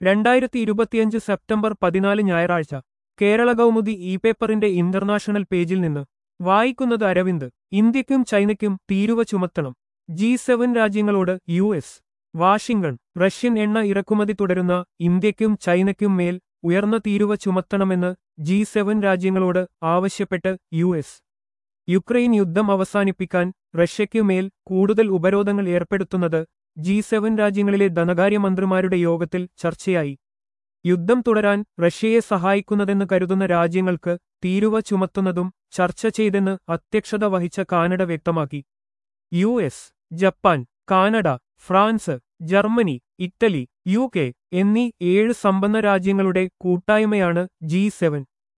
രണ്ടായിരത്തി ഇരുപത്തിയഞ്ച് സെപ്റ്റംബർ പതിനാല് ഞായറാഴ്ച കേരള കൗമുദി ഇ പേപ്പറിന്റെ ഇന്റർനാഷണൽ പേജിൽ നിന്ന് വായിക്കുന്നത് അരവിന്ദ് ഇന്ത്യക്കും ചൈനയ്ക്കും തീരുവ ചുമത്തണം ജി സെവൻ രാജ്യങ്ങളോട് യു എസ് വാഷിംഗ്ടൺ റഷ്യൻ എണ്ണ ഇറക്കുമതി തുടരുന്ന ഇന്ത്യക്കും ചൈനയ്ക്കും മേൽ ഉയർന്ന തീരുവ ചുമത്തണമെന്ന് ജി സെവൻ രാജ്യങ്ങളോട് ആവശ്യപ്പെട്ട് യു എസ് യുക്രൈൻ യുദ്ധം അവസാനിപ്പിക്കാൻ റഷ്യയ്ക്കുമേൽ കൂടുതൽ ഉപരോധങ്ങൾ ഏർപ്പെടുത്തുന്നത് ജി സെവൻ രാജ്യങ്ങളിലെ ധനകാര്യമന്ത്രിമാരുടെ യോഗത്തിൽ ചർച്ചയായി യുദ്ധം തുടരാൻ റഷ്യയെ സഹായിക്കുന്നതെന്ന് കരുതുന്ന രാജ്യങ്ങൾക്ക് തീരുവ ചുമത്തുന്നതും ചർച്ച ചെയ്തെന്ന് അധ്യക്ഷത വഹിച്ച കാനഡ വ്യക്തമാക്കി U S Japan Canada France Germany Italy U K എന്നീ ഏഴ് സമ്പന്ന രാജ്യങ്ങളുടെ കൂട്ടായ്മയാണ് ജി സെവൻ